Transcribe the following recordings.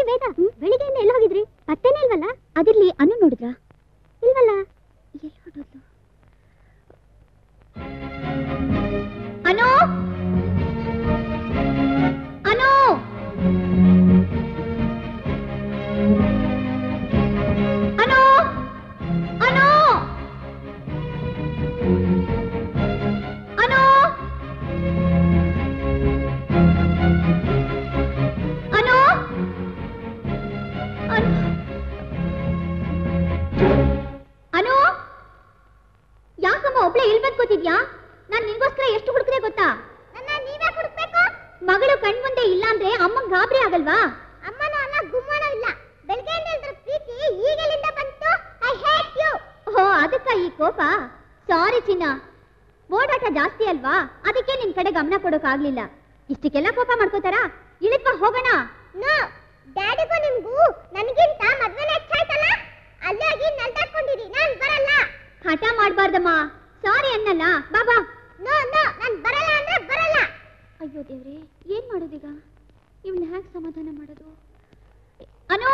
ವೇದ ಬೆಳಿಗ್ಗೆಯಿಂದ ಎಲ್ಲಿ ಹೋಗಿದ್ರಿ ಪತ್ತೆನೇ ಇಲ್ವಲ್ಲ ಅದಿರ್ಲಿ ಅನು ನೋಡಿದ್ರಾ ಇಲ್ವಲ್ಲ ಎಲ್ಲಿ ಹೊರಟೋದ್ಲು ಅನು ಅನು ಅನು ಅನು ಅನು ಅನು ಅನು ಅನು ಯಾಕಮ್ಮ ಒಬ್ಳೆ ಇಲ್ಲಿ ಬಂದ್ ಕೂತಿದ್ಯಾ ನಾನ್ ನಿನ್ಗೋಸ್ಕರ ಎಷ್ಟು ಹುಡುಕ್ರೆ ಗೊತ್ತಾ ನನ್ನ ನೀವೇ ಹುಡುಕ್ಬೇಕು ಮಗಳು ಕಣ್ಮುಂದೆ ಇಲ್ಲ ಅಂದ್ರೆ ಅಮ್ಮಂಗ್ ಗಾಬರಿ ಆಗಲ್ವಾ ಅಮ್ಮನೂ ಅಲ್ಲ ಗುಮ್ಮನೂ ಇಲ್ಲ ಬೆಳಗ್ಗೆಯಿಂದ ಇದ್ರ ಪ್ರೀತಿ ಈಗಲಿಂದ ಬಂತು ಐ ಹೇಟ್ ಯು ಓ ಅದಕ್ಕ ಈ ಕೋಪ ಸಾರಿ ಚಿನ್ನ ಓಡಾಟ ಜಾಸ್ತಿ ಅಲ್ವಾ ಅದಕ್ಕೆ ನಿನ್ ಕಡೆ ಗಮನ ಕೊಡೋಕ್ ಆಗ್ಲಿಲ್ಲ ಇಷ್ಟಕ್ಕೆಲ್ಲ ಕೋಪ ಮಾಡ್ಕೋತಾರಾ ಇಳಿದ್ವಾ ಹೋಗೋಣ ನೋ ಡ್ಯಾಡಿಗೂ ನಿಮ್ಗೂ ನನಗಿಂತ ಮದ್ವೆನೇ ಹೆಚ್ಚಾಯ್ತಲ್ಲ ಅಲ್ಲಾಗಿ ನಲ್ದಾಕೊಂಡಿರಿ ನಾನ್ ಬರಲ್ಲ ಹಠ ಮಾಡ್ಬಾರ್ದಮ್ಮ ಸಾರಿ ಅನ್ನಲ್ಲ ಬಾಬಾ ನೋ ನೋ ನಾನ್ ಬರಲ್ಲ ಅಂದ್ರೆ ಬರಲ್ಲ ಅಯ್ಯೋ ದೇವ್ರೆ ಏನ್ ಮಾಡೋದೀಗ ಇವನ್ನ ಹ್ಯಾಕ್ ಸಮಾಧಾನ ಮಾಡೋದು ಅನು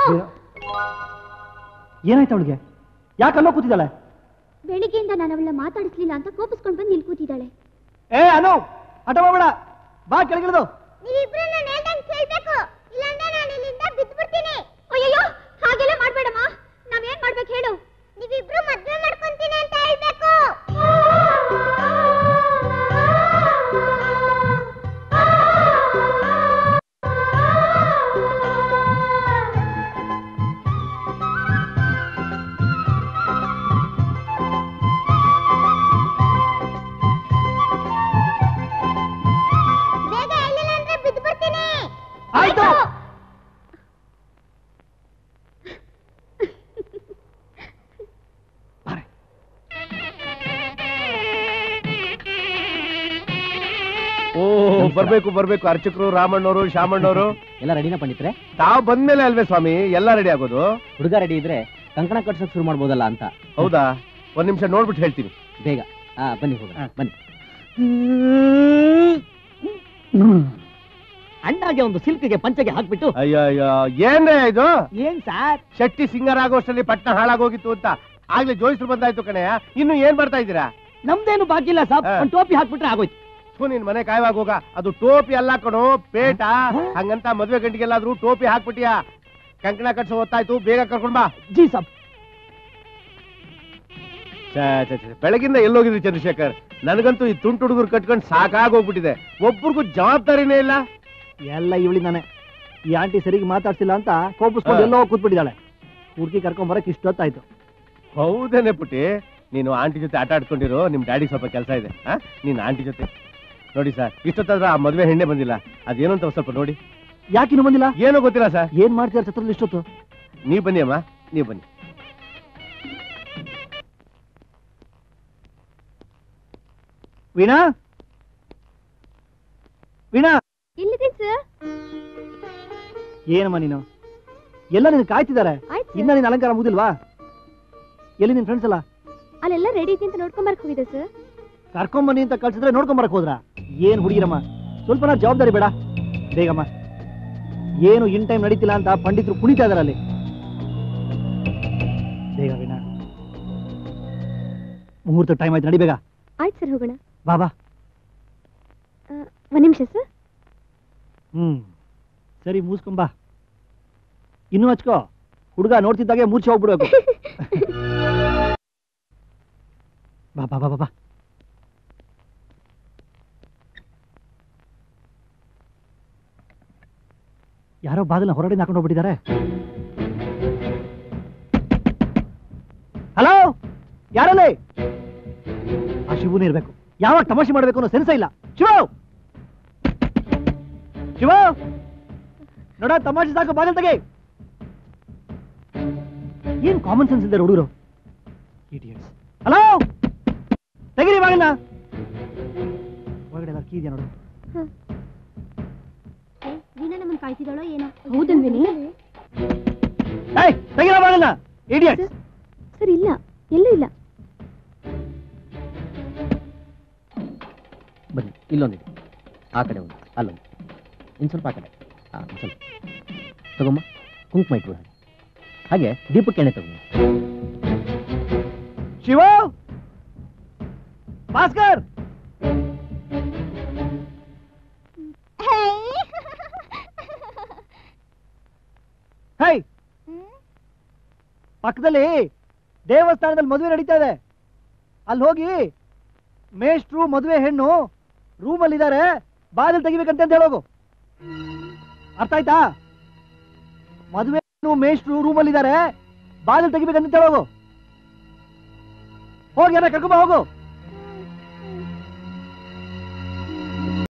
ಏನಾಯ್ತು ಅವಳಿಗೆ ಯಾಕೆ ಅಲ್ಲೋ ಕೂತಿದ್ದಾಳೆ ಬೆಳಿಗ್ಗೆಯಿಂದ ನಾನು ಅವಳ ಮಾತಾಡಿಸ್ಲಿಲ್ಲ ಅಂತ ಕೋಪಿಸ್ಕೊಂಡು ಬಂದು ನಿಲ್ ಕೂತಿದ್ದಾಳೆ ಏ ಅನು ಹಠ ಮಾಡಬೇಡ ಬಾ ಕೆಳಗಿಳಿದು ನೀವಿಬ್ರು ನಾನು ಹೇಳ್ದಂಗೆ ಕೇಳ್ಬೇಕು ಇಲ್ಲಾಂದ್ರೆ ನಾನು ಇಲ್ಲಿಂದ ಬಿದ್ದ್ಬಿಡ್ತೀನಿ ಅಯ್ಯಯ್ಯೋ ಹಾಗೆಲ್ಲ ಮಾಡ್ಬೇಡಮ್ಮ ನಾವೇನ್ ಮಾಡ್ಬೇಕು ಹೇಳು ನೀವಿಬ್ರು ಮದ್ವೆ ಮಾಡ್ಕೊಂತೀನಿ ಅಂತ ಹೇಳ್ಬೇಕು ಬೇಗ ಹೇಳಿಲ್ಲ ಅಂದ್ರೆ ಬಿದ್ದ್ಬಿಡ್ತೀನಿ ಆಯ್ತು ಓ ಬರ್ಬೇಕು ಬರ್ಬೇಕು ಅರ್ಚಕರು ರಾಮಣ್ಣವರು ಶಾಮಣ್ಣವರು ಎಲ್ಲ ರೆಡಿನ ಪಂಡಿತ್ರೆ ತಾವ್ ಬಂದ್ಮೇಲೆ ಅಲ್ವೇ ಸ್ವಾಮಿ ಎಲ್ಲ ರೆಡಿ ಆಗೋದು ಹುಡುಗ ರೆಡಿ ಇದ್ರೆ ಕಂಕಣ ಕಟ್ಸಕ್ ಶುರು ಮಾಡ್ಬೋದಲ್ಲ ಅಂತ ಹೌದಾ ಒಂದ್ ನಿಮಿಷ ನೋಡ್ಬಿಟ್ಟು ಹೇಳ್ತೀನಿ ಬೇಗ ಆ ಬನ್ನಿ ಹೋಗೋಣ ಬನ್ನಿ ಅಣ್ಣಾಗೆ ಒಂದು ಸಿಲ್ಕ್ಗೆ ಪಂಚಗೆ ಹಾಕ್ಬಿಟ್ಟು ಅಯ್ಯೋ ಅಯ್ಯೋ ಏನ್ರೇ ಇದು ಏನ್ ಸಾರ್ ಶೆಟ್ಟಿ ಸಿಂಗರ್ ಆಗೋಷ್ಟರಲ್ಲಿ ಪಟ್ನ ಹಾಳಾಗೋಗಿತ್ತು ಅಂತ ಆಗ್ಲೇ ಜೋಯಿಸ್ರು ಬಂದಾಯ್ತು ಕಣಯ್ಯ ಇನ್ನು ಏನ್ ಮಾಡ್ತಾ ಇದ್ದೀರಾ ನಮ್ದೇನು ಬಾಕಿ ಇಲ್ಲ ಸಾಬ್ ಹಾ. ಒಂದ್ ಟೋಪಿ ಹಾಕ್ಬಿಟ್ರೆ ಆಗೋಯ್ತು ಥು, ನಿನ್ ಮನೆ ಕಾಯವಾಗ ಹೋಗ ಅದು ಟೋಪಿ ಅಲ್ಲ ಕಣೋ ಪೇಟ ಹಂಗಂತ ಮದ್ವೆ ಗಂಟಿಗೆಲ್ಲಾದ್ರೂ ಟೋಪಿ ಹಾಕ್ಬಿಟ್ಟಿಯಾ ಕಂಕಣ ಕಟ್ಸೋ ಹೊತ್ತಾಯ್ತು ಬೇಗ ಕರ್ಕೊಂಡ್ ಬಾ ಜಿ ಸಾಬ್ ಛೇ, ಛೇ, ಛೇ. ಬೆಳಗಿಂದ ಎಲ್ಲೋಗಿದ್ರಿ ಚಂದ್ರಶೇಖರ್ ನನಗಂತೂ ಈ ತುಂಟು ಹುಡುಗರು ಕಟ್ಕೊಂಡು ಸಾಕಾಗೋಗ್ಬಿಟ್ಟಿದೆ ಒಬ್ರಿಗೂ ಜವಾಬ್ದಾರಿನೇ ಇಲ್ಲ ಎಲ್ಲ ಇವಳಿಂದಾನೆ ಈ ಆಂಟಿ ಸರಿಗೆ ಮಾತಾಡ್ಸಿಲ್ಲ ಅಂತ ಕೋಪಿಸ್ಕೊಂಡು ಹಾ. ಎಲ್ಲೋ ಕೂತ್ಬಿಟ್ಟಿದ್ದಾಳೆ ಹುಡುಗಿ ಕರ್ಕೊಂಡ್ ಬರಕ್ ಇಷ್ಟೊತ್ತಾಯ್ತು ಹೌದೇನೆ ಪುಟಿ ನೀನು ಆಂಟಿ ಜೊತೆ ಆಟ ಆಡ್ಕೊಂಡಿರೋ ನಿಮ್ ಡ್ಯಾಡಿಗೆ ಸ್ವಲ್ಪ ಕೆಲಸ ಇದೆ ಆ? ನೀನ್ ಆಂಟಿ ಜೊತೆ ನೋಡಿ ಸರ್ ಇಷ್ಟೊತ್ತಾದ್ರೆ ಆ ಮದ್ವೆ ಹೆಣ್ಣೆ ಬಂದಿಲ್ಲ ಅದೇನು ಅಂತ ಒಂದ್ ಸ್ವಲ್ಪ ನೋಡಿ ಯಾಕೆ ಇನ್ನು ಬಂದಿಲ್ಲ ಏನೋ ಗೊತ್ತಿಲ್ಲ ಸರ್ ಏನ್ ಮಾಡ್ತೀರ ಛತ್ರದಲ್ಲಿ ಇಷ್ಟೊತ್ತು ನೀವ್ ಬನ್ನಿ ಅಮ್ಮ ನೀವ್ ಬನ್ನಿ ವೀಣಾ ವೀಣಾ ಎಲ್ಲಿದ್ದೀನಿ ಸರ್ ಏನಮ್ಮ ನೀನು ಎಲ್ಲ ನಿನ್ ಕಾಯ್ತಿದ್ದಾರೆ ಆಯ್ತು ಇನ್ನ ನಿನ್ ಅಲಂಕಾರ ಮುಗಿದಿಲ್ವಾ ಎಲ್ಲಿ ನಿನ್ ಫ್ರೆಂಡ್ಸ್ ಎಲ್ಲ ಅಲ್ಲೆಲ್ಲ ರೆಡಿ ಇದೆ ಅಂತ ನೋಡ್ಕೊಂಬರಕ್ ಹೋಗಿದೆ ಸರ್ ಕರ್ಕೊಂಬನ್ನಿ ಅಂತ ಕಳ್ಸಿದ್ರೆ ನೋಡ್ಕೊಂಡ್ ಬರಕ್ ಹೋದ್ರ ಏನ್ ಹುಡುಗಿರಮ್ಮ ಸ್ವಲ್ಪ ಜವಾಬ್ದಾರಿ ಬೇಡ ಬೇಗಮ್ಮ ಏನು ಇನ್ ಟೈಮ್ ನಡೀತಿಲ್ಲ ಅಂತ ಪಂಡಿತರು ಕುಣಿತಾ ಇದಾರೆ ಅಲ್ಲಿ ಬೇಗ ವೀಣಾ ಮುಹೂರ್ತ ಟೈಮ್ ಆಯ್ತು ನಡಿ ಬೇಗ ಆಯ್ತು ಸರ್ ಹೋಗೋಣ ಬಾ ಬಾ ಆ, ಒಂದ್ ನಿಮಿಷ ಸರ್ ಹ್ಮ್ ಸರಿ ಮೂಸ್ಕೊಂಬಾ ಇನ್ನೂ ಹಚ್ಕೋ ಹುಡುಗ ನೋಡ್ತಿದ್ದಾಗೆ ಮೂರ್ಛೆ ಹೋಗ್ಬಿಡ್ಬೇಕು ಬಾ ಬಾ ಬಾ ಬಾ ಬಾ ಯಾರೋ ಬಾಗಿಲ ಹೊರಗಡೆ ಹಾಕೊಂಡು ಹೋಗ್ಬಿಟ್ಟಿದ್ದಾರೆ ಹಲೋ ಯಾರಲ್ಲಿ ಆ ಶಿವನೇ ಇರ್ಬೇಕು ಯಾವಾಗ ತಮಾಷೆ ಮಾಡ್ಬೇಕು ಅನ್ನೋ ಸೆನ್ಸೇ ಇಲ್ಲ ಶಿವ ಶಿವ ನೋಡ ತಮಾಷೆ ಸಾಕು ಬಾಗಿಲು ತೆಗೆ ಏನ್ ಕಾಮನ್ ಸೆನ್ಸ್ ಇದ್ದಾರೆ ಹುಡುಗರು ಹಲೋ ತೆಗಿರಿ ಬಾಗಿಲ ಒಳಗಡೆ ಎಲ್ಲ ಕೀ ಇದೆಯಾ ನೋಡು ವೀಣಾ ನಮ್ಮನ್ ಕಾಯ್ತಿದ್ದಾಳೋ ಏನೋ ಹೌದಲ್ವೇನೆ ಏಯ್ ತೆಗಿರ ಬಾಗಿಲ ಇಡಿಯಟ್ ಸರ್ ಇಲ್ಲ ಎಲ್ಲೂ ಇಲ್ಲ ಬನ್ನಿ ಇಲ್ಲೊಂದಿದೆ ಆ ಕಡೆ ಒಂದು ಅಲ್ಲೊಂದು ಇನ್ನು ಸ್ವಲ್ಪ ಆ ಕಡೆ ಹಾಂ ಸ್ವಲ್ಪ ತಗೊಮ್ಮ ಕುಂಕುಮ ಇಟ್ಬಿಡು ಹಾಗೆ ದೀಪಕ್ಕೆ ಎಣ್ಣೆ ತಗೊಂಡು ಶಿವ ಭಾಸ್ಕರ್ ಹೈ ಪಕ್ಕದಲ್ಲಿ ದೇವಸ್ಥಾನದಲ್ಲಿ ಮದುವೆ ನಡೀತಾ ಇದೆ ಅಲ್ಲಿ ಹೋಗಿ ಮೇಷ್ಟ್ರು ಮದುವೆ ಹೆಣ್ಣು ರೂಮಲ್ಲಿ ಇದ್ದಾರೆ ಬಾಗಿಲು ತೆಗಿಬೇಕಂತ ಅಂತ ಹೇಳೋಗು ಅರ್ಥ ಆಯ್ತಾ ಮದುವೆ ಹೆಣ್ಣು ಮೇಷ್ಟ್ರು ರೂಮಲ್ಲಿ ಇದ್ದಾರೆ ಬಾಗಿಲು ತೆಗಿಬೇಕಂತ ಹೇಳೋಗು ಹೋಗಿ ಯಾರ ಕರ್ಕೊಂಬ ಹೋಗು